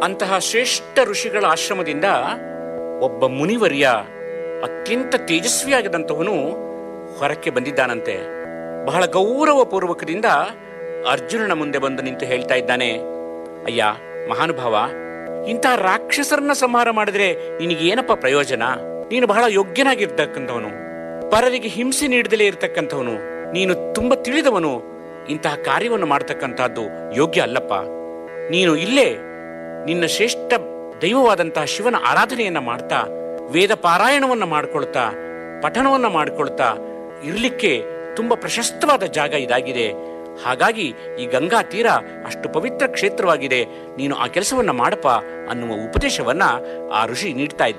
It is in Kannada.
ಅಂತಹ ಶ್ರೇಷ್ಠ ಋಷಿಗಳ ಆಶ್ರಮದಿಂದ ಒಬ್ಬ ಮುನಿವರ್ಯ ಅತ್ಯಂತ ತೇಜಸ್ವಿಯಾಗಿದ್ದಂಥವನು ಹೊರಕ್ಕೆ ಬಂದಿದ್ದಾನಂತೆ ಬಹಳ ಗೌರವಪೂರ್ವಕದಿಂದ ಅರ್ಜುನನ ಮುಂದೆ ಬಂದು ನಿಂತು ಹೇಳ್ತಾ ಇದ್ದಾನೆ ಅಯ್ಯ ಮಹಾನುಭಾವ ಇಂತಹ ರಾಕ್ಷಸರನ್ನ ಸಂಹಾರ ಮಾಡಿದ್ರೆ ನಿನಗೇನಪ್ಪ ಪ್ರಯೋಜನ ನೀನು ಬಹಳ ಯೋಗ್ಯನಾಗಿರ್ತಕ್ಕಂಥವನು ಪರರಿಗೆ ಹಿಂಸೆ ನೀಡದಲೇ ಇರತಕ್ಕಂಥವನು ನೀನು ತುಂಬಾ ತಿಳಿದವನು ಇಂತಹ ಕಾರ್ಯವನ್ನು ಮಾಡತಕ್ಕಂತಹದ್ದು ಯೋಗ್ಯ ಅಲ್ಲಪ್ಪ ನೀನು ಇಲ್ಲೇ ನಿನ್ನ ಶ್ರೇಷ್ಠ ದೈವವಾದಂತಹ ಶಿವನ ಆರಾಧನೆಯನ್ನ ಮಾಡ್ತಾ ವೇದ ಪಾರಾಯಣವನ್ನ ಮಾಡ್ಕೊಳ್ತಾ ಪಠಣವನ್ನ ಮಾಡ್ಕೊಳ್ತಾ ಇರ್ಲಿಕ್ಕೆ ತುಂಬಾ ಪ್ರಶಸ್ತವಾದ ಜಾಗ ಇದಾಗಿದೆ ಹಾಗಾಗಿ ಈ ಗಂಗಾ ತೀರ ಅಷ್ಟು ಪವಿತ್ರ ಕ್ಷೇತ್ರವಾಗಿದೆ ನೀನು ಆ ಕೆಲಸವನ್ನ ಮಾಡಪ್ಪ ಅನ್ನುವ ಉಪದೇಶವನ್ನ ಆ ಋಷಿ ನೀಡ್ತಾ ಇದ್ದ